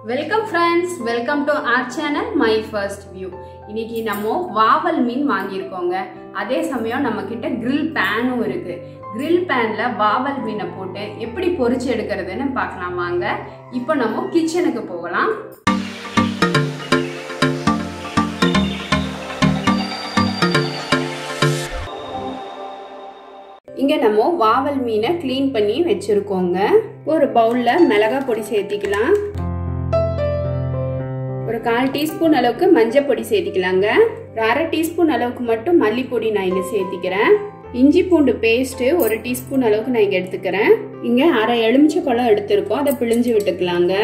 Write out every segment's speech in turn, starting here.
welcome friends welcome to our channel my first view இன்னைக்கு நம்ம வாவல் மீன் வாங்கியிருக்கோங்க அதே சமயம் நம்ம கிட்ட grill பேனும் இருக்கு grill பேன்ல வாவல் மீனை போட்டு எப்படி பொரிச்சு எடுக்கிறதுன்னு பார்க்கலாம் வாங்க இப்போ நம்ம கிச்சனுக்கு போகலாம் இங்க நம்ம வாவல் மீனை க்ளீன் பண்ணி வச்சிருக்கோங்க ஒரு பவுல்ல மிளகா பொடி சேர்த்திக்கலாம் ஒரு கால் டீஸ்பூன் அளவுக்கு மஞ்சள் பொடி சேர்த்திக்கலாங்க ஒரு அரை டீஸ்பூன் அளவுக்கு மட்டும் மல்லிப்பொடி நான் இங்க சேர்த்திக்கிறேன் இஞ்சி பூண்டு பேஸ்ட் ஒரு டீஸ்பூன் அளவுக்கு நான் இங்க எடுத்துக்கிறேன் இங்க அரை எலுமிச்சை பழம் எடுத்திருக்கோம் அதை பிழிஞ்சு விட்டுக்கலாங்க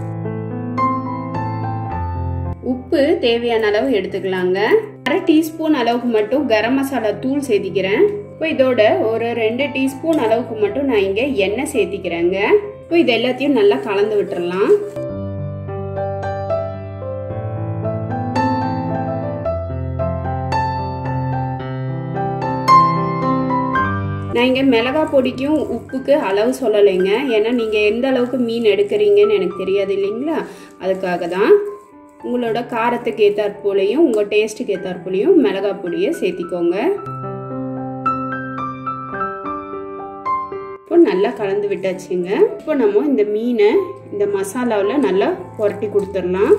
உப்பு தேவையான அளவு எடுத்துக்கலாங்க அரை டீஸ்பூன் அளவுக்கு மட்டும் கரம் மசாலா தூள் சேர்த்திக்கிறேன் இப்போ இதோட ஒரு ரெண்டு டீஸ்பூன் அளவுக்கு மட்டும் நான் இங்க எண்ணெய் சேர்த்திக்கிறேங்க இப்போ இது எல்லாத்தையும் நல்லா கலந்து விட்டுறலாம் நான் இங்கே மிளகா பொடிக்கும் உப்புக்கு அளவு சொல்லலைங்க ஏன்னா நீங்கள் எந்த அளவுக்கு மீன் எடுக்கிறீங்கன்னு எனக்கு தெரியாது இல்லைங்களா அதுக்காக தான் உங்களோட காரத்துக்கு ஏற்றாற்போலையும் உங்கள் டேஸ்ட்டுக்கு ஏற்றாற்போலையும் மிளகா பொடியை சேர்த்திக்கோங்க இப்போ நல்லா கலந்து விட்டாச்சுங்க இப்போ நம்ம இந்த மீனை இந்த மசாலாவில் நல்லா புரட்டி கொடுத்துடலாம்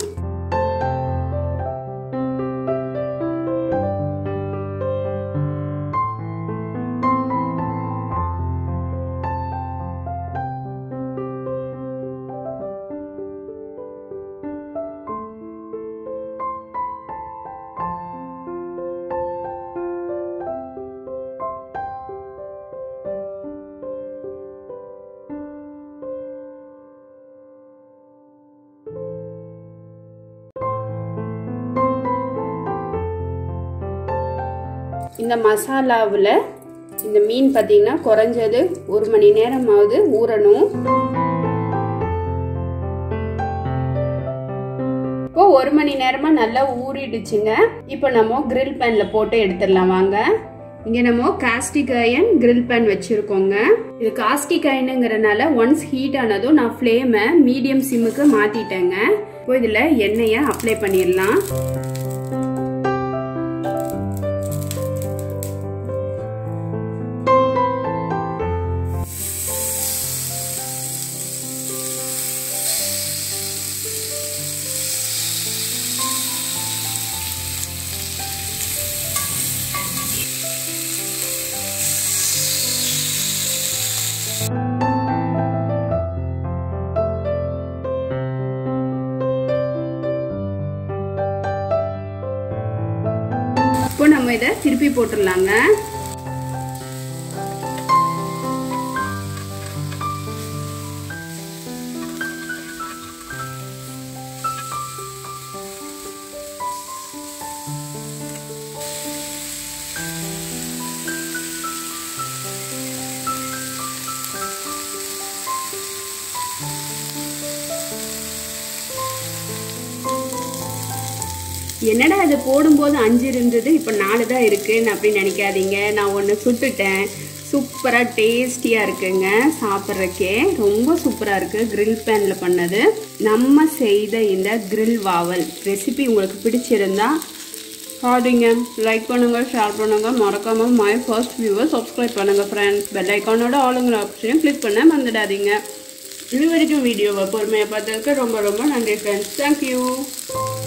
இந்த மசாலாவில் இந்த மீன் பார்த்தீங்கன்னா குறைஞ்சது ஒரு மணி நேரமாவது ஊறணும் இப்போ ஒரு மணி நேரமா நல்லா ஊறிடுச்சுங்க இப்போ நம்ம கிரில் பேன்ல போட்டு எடுத்துடலாம் வாங்க இங்க நம்ம காஸ்டிக் அயன் கிரில் பேன் வச்சிருக்கோங்க இது காஸ்டிக் அயனுங்கிறனால ஒன்ஸ் ஹீட் ஆனதும் நான் ஃப்ளேமை மீடியம் சிம்முக்கு மாத்திட்டேங்க இப்போ இதுல எண்ணெயை அப்ளை பண்ணிடலாம் இப்போ நம்ம இதை திருப்பி போட்டுடலாங்க என்னடா அது போடும்போது அஞ்சு இருந்தது இப்போ நாலு தான் இருக்குன்னு அப்படின்னு நினைக்காதீங்க நான் ஒன்று சுட்டுட்டேன் சூப்பராக டேஸ்டியாக இருக்குங்க சாப்பிட்றக்கே ரொம்ப சூப்பராக இருக்குது கிரில் பேனில் பண்ணது நம்ம செய்த இந்த கிரில் வாவல் ரெசிபி உங்களுக்கு பிடிச்சிருந்தா பாருங்க லைக் பண்ணுங்கள் ஷேர் பண்ணுங்கள் மறக்காமல் மை ஃபர்ஸ்ட் வியூவை சப்ஸ்கிரைப் பண்ணுங்கள் ஃப்ரெண்ட்ஸ் பெல் ஐக்கானோட ஆளுங்கிற ஆப்ஷனையும் கிளிக் பண்ண மறந்துடாதீங்க இது வரைக்கும் வீடியோவை பொறுமையாக பார்த்ததுக்கு ரொம்ப ரொம்ப நன்றி ஃப்ரெண்ட்ஸ் தேங்க்யூ